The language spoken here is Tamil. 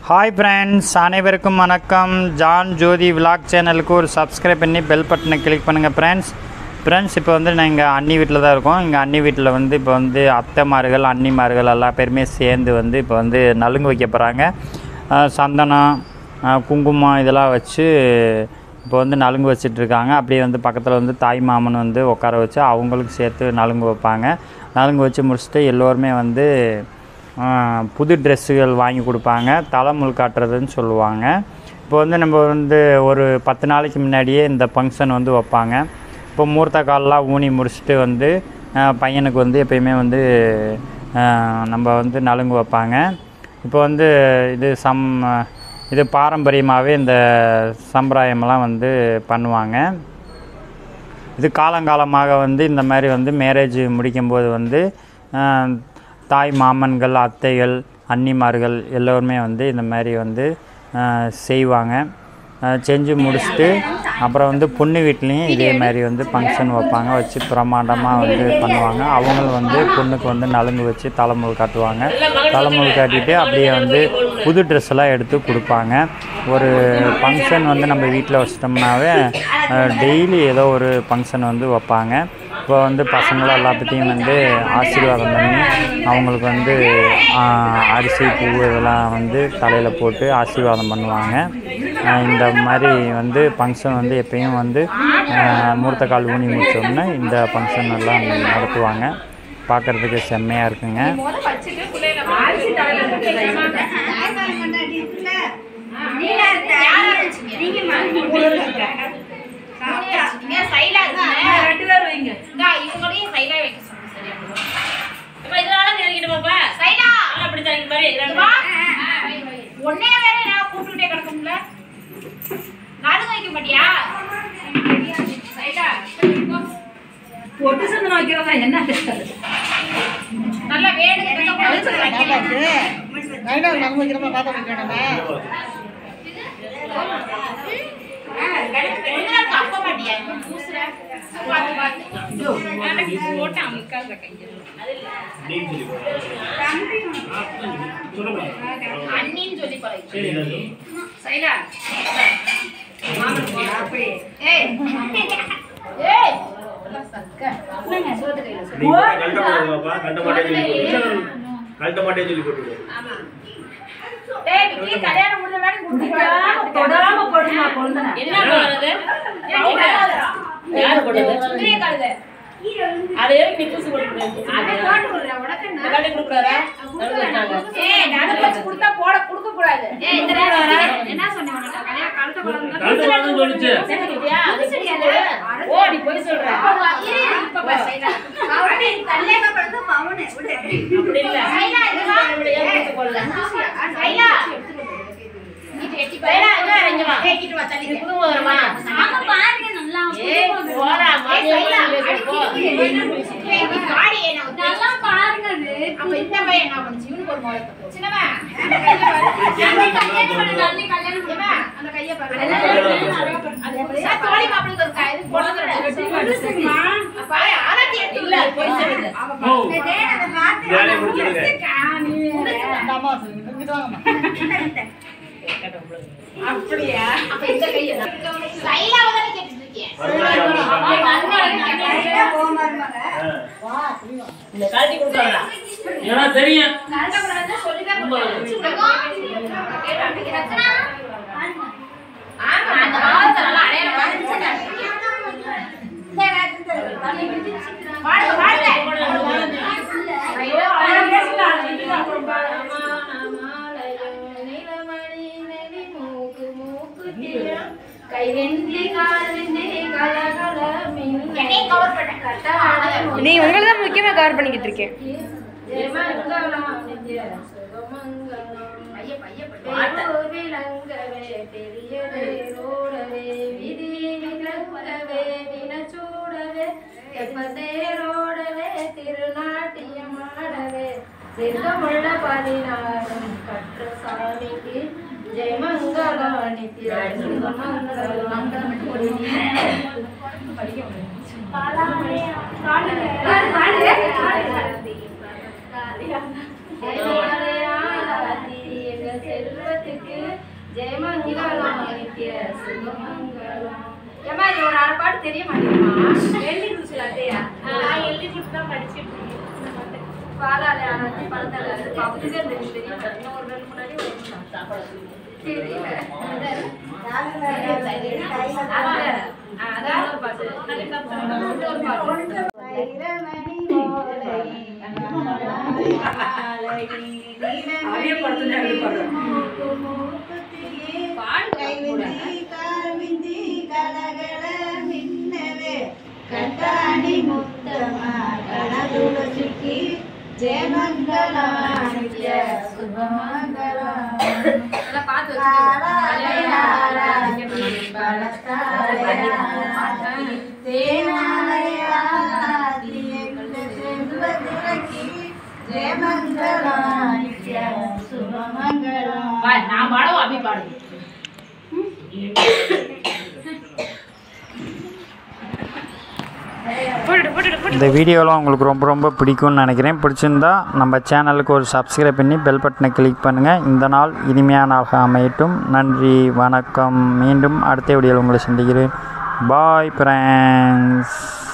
ஹாய் ஃப்ரெண்ட்ஸ் அனைவருக்கும் வணக்கம் ஜான் ஜோதி விலாக் சேனலுக்கு ஒரு சப்ஸ்கிரைப் பண்ணி பெல் பட்டனை கிளிக் பண்ணுங்கள் ஃப்ரெண்ட்ஸ் ஃப்ரெண்ட்ஸ் இப்போ வந்து நாங்கள் அண்ணி வீட்டில் தான் இருக்கோம் எங்கள் அண்ணி வீட்டில் வந்து இப்போ வந்து அத்தைமார்கள் அண்ணிமார்கள் எல்லா பேருமே சேர்ந்து வந்து இப்போ வந்து நலுங்கு வைக்க போகிறாங்க சந்தனம் அஹ், குங்குமம் இதெல்லாம் வச்சு இப்போ வந்து நலுங்கு வச்சிட்டு இருக்காங்க அப்படியே வந்து பக்கத்தில் வந்து தாய் மாமன் வந்து உட்கார வச்சு அவங்களுக்கு சேர்த்து நலுங்கு வைப்பாங்க நலுங்கு வச்சு முடிச்சுட்டு எல்லோருமே வந்து ஆ, புது ட்ரெஸ்ஸுகள் வாங்கி கொடுப்பாங்க தலைமுள் காட்டுறதுன்னு சொல்லுவாங்க இப்போ வந்து நம்ம வந்து ஒரு பத்து நாளைக்கு முன்னாடியே இந்த ஃபங்க்ஷன் வந்து வைப்பாங்க இப்போ மூர்த்த காலெலாம் ஊனி முடிச்சுட்டு வந்து ஆ, பையனுக்கு வந்து எப்பயுமே வந்து ஆ, நம்ம வந்து நலுங்கு வைப்பாங்க இப்போ வந்து இது சம் இது பாரம்பரியமாகவே இந்த சம்பிரதாயமெல்லாம் வந்து பண்ணுவாங்க இது காலங்காலமாக வந்து இந்த மாதிரி வந்து மேரேஜ் முடிக்கும்போது வந்து ஆஹ், தாய் மாமன்கள் அத்தைகள் அண்ணிமார்கள் எல்லோருமே வந்து இந்த மாதிரி வந்து ஆஹ், செய்வாங்க ஆஹ், செஞ்சு முடிச்சுட்டு அப்புறம் வந்து பொண்ணு வீட்லேயும் இதே மாதிரி வந்து ஃபங்க்ஷன் வைப்பாங்க வச்சு பிரமாண்டமாக வந்து பண்ணுவாங்க அவங்களும் வந்து பொண்ணுக்கு வந்து நலுங்கு வச்சு தலைமுள் காட்டுவாங்க தலைமுள் காட்டிட்டு அப்படியே வந்து புது ட்ரெஸ் எல்லாம் எடுத்து கொடுப்பாங்க ஒரு ஃபங்க்ஷன் வந்து நம்ம வீட்டில் வச்சிட்டோம்னாவே டெய்லி ஏதோ ஒரு ஃபங்க்ஷன் வந்து வைப்பாங்க இப்போ வந்து பசங்களை எல்லாத்துட்டையும் வந்து ஆசீர்வாதம் பண்ணி அவங்களுக்கு வந்து ஆஹ், அரிசி பூ இதெல்லாம் வந்து தலையில் போட்டு ஆசீர்வாதம் பண்ணுவாங்க ஆஹ், இந்த மாதிரி வந்து ஃபங்க்ஷன் வந்து எப்பயும் வந்து ஆஹ், மூர்த்த கால் ஊனி முடிச்சோம்னா இந்த ஃபங்க்ஷன் எல்லாம் நடத்துவாங்க பார்க்குறதுக்கு செம்மையாக இருக்குங்க ரெண்டு பேர் வைங்க இவங்களையும் சைலா வைக்க சொல்லுங்க சரியா இப்ப இதனால நெருங்கிடுமாப்பா சைலா அப்படி தரீங்க பாரு ஒன்னே வேற நான் கூப்பிட்டுட்டே கிடக்கும்ல நானும் வைக்க மாட்டியா சைலா பொட்டு சந்தனம் வைக்கிறதா என்ன பேசுறது நல்லா வேணுங்க அப்ப மாட்டியா பூசுற பாத்து பாத்து போட்டு அமுக்காத கையில் அண்ணின்னு சொல்லி பழகி சைலா ஏய் ஏய் கழட்ட மாட்டேன்னு சொல்லி போட்டுவிடு டேய் விக்கி கல்யாணம் முடிஞ்ச வேலை தொடாம தொடாம போடுமா குழந்தை என்ன பண்ணுறது யார் போடுறது சுந்தரிய காலுது அது எதுக்கு நிக்கூசு கொடுக்குறது? அதை போட்டு விடுறேன் உனக்கு இந்த நான் காட்டி கொடுக்குறாரா? நடுவுல வச்சாங்க. ஏய் நடுவு வச்சு கொடுத்தா போட கொடுக்க கூடாது ஏய் இந்த நேரம் என்ன சொன்னேன் உனக்கு கல்யாணம் கழுத்த கூடாது கழட்ட சொல்லிச்சு சரியா? அது போய் சொல்லு. ஓ, நீ போய் சொல்ற. இப்ப பாரு சைலா அவனே தல்லேக படுத்து பவனே விடு அப்படி இல்ல. சைலா இதுவா நம்மளுடைய ஏன் கொடுத்து கொள்ள? சைலா இது எட்டி பாரு சைலா, இங்க வா, இங்க வா. ஏக்கிட்டு வா தள்ளி இது புது வருமா? ஆமா பாருங்க நல்லா ஏய், போடா, மாமியார் வீட்டுல போ. பாடி என்ன நல்லா பாருங்க அது அப்ப இந்த பையன் என்ன பண்ணுச்சு இவனுக்கு ஒரு மோளை தப்பு சின்னவன் கல்யாணம் பண்ண நல்லி கல்யாணம் பண்ண அந்த கைய பாரு அது புதுசா தோழி மாப்பிளைக்கு ஒரு கை- இது போடுறது அப்ப ஆராத்தி எடுத்து இல்ல, அது போய் சொல்லுது. வேலையை முடிச்சுடுங்க அப்படியா அப்ப இந்த கைய சைலாவை தானே கேட்டுட்டு இருக்கேன் இந்த கழட்டி கொடுக்குறாரா? ஏன்னா தெரியும் ஆமா அந்த மாவத்தை நல்லா அடையாளம் பாடுங்க பாடுங்க ஐயோ அவன் பேசலாம் அப்புறம் நீ உங்களை தான் முக்கியமா கவர் பண்ணிக்கிட்டு இருக்கேன் திருமுள்ள பதினாறும் கற்ற சாமிக்கு ஜெயமங்களா நித்ய செல்வத்துக்கு ஒரு அரை பாட்டு தெரிய மாட்டேங்குமா எழுதி குடிச்சு அட்டையா எழுதி கொடுத்து தான் படிச்சுட்டு பாலால அரைச்சி பழத்தால அரைச்சி அப்படிதான் தெரியும் தெரியும் இன்னும் ஒரு ரெண்டு முன்னாடி தெரியல அதான் ஒரு பாட்டு இன்னொரு பாட்டு அப்படியே படுத்துட்டு அப்படி பாடுறோம். கட்டாணி முத்தமா கணதுளசிக்கு ஜெயமங்கலானித்ய சுபமங்கலம் நல்லா பார்த்து ஜெயமங்கலானித்ய சுபமங்கலம் வா, நான் பாடவும் அபி பாடு இந்த வீடியோலாம் உங்களுக்கு ரொம்ப ரொம்ப பிடிக்கும்னு நினைக்கிறேன் பிடிச்சிருந்தா நம்ம சேனலுக்கு ஒரு சப்ஸ்கிரைப் பண்ணி பெல் பட்டனை கிளிக் பண்ணுங்கள் இந்த நாள் இனிமையான நாளாக அமையட்டும் நன்றி வணக்கம் மீண்டும் அடுத்த வீடியோவில் உங்களை சந்திக்கிறேன் பாய் ஃப்ரெண்ட்ஸ்